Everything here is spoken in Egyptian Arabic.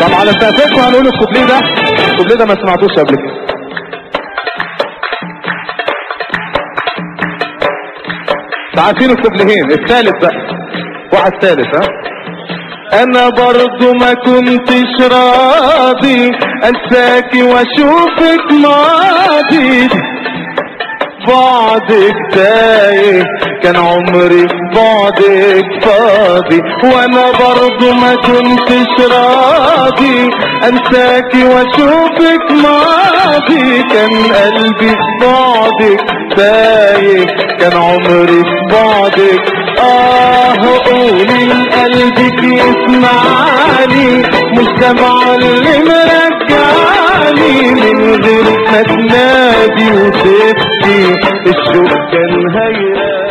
طب على سقفكم هنقول الكوبليه ده الكوبليه ده ما سمعتوش قبل كده عارفين الكوبليهين الثالث بقى واحد ثالث ها انا برضو ما كنتش راضي انساكي واشوفك ماضي بعدك تايه كان عمري في بعدك فاضي وانا برضو ما كنتش راضي انساكي واشوفك ماضي كان قلبي في بعدك تايه كان عمري في بعدك اه قولي لقلبك يسمعني مش سامع اللي مرجعني من غير ما تنادي وتبكي الشوق كان هيراني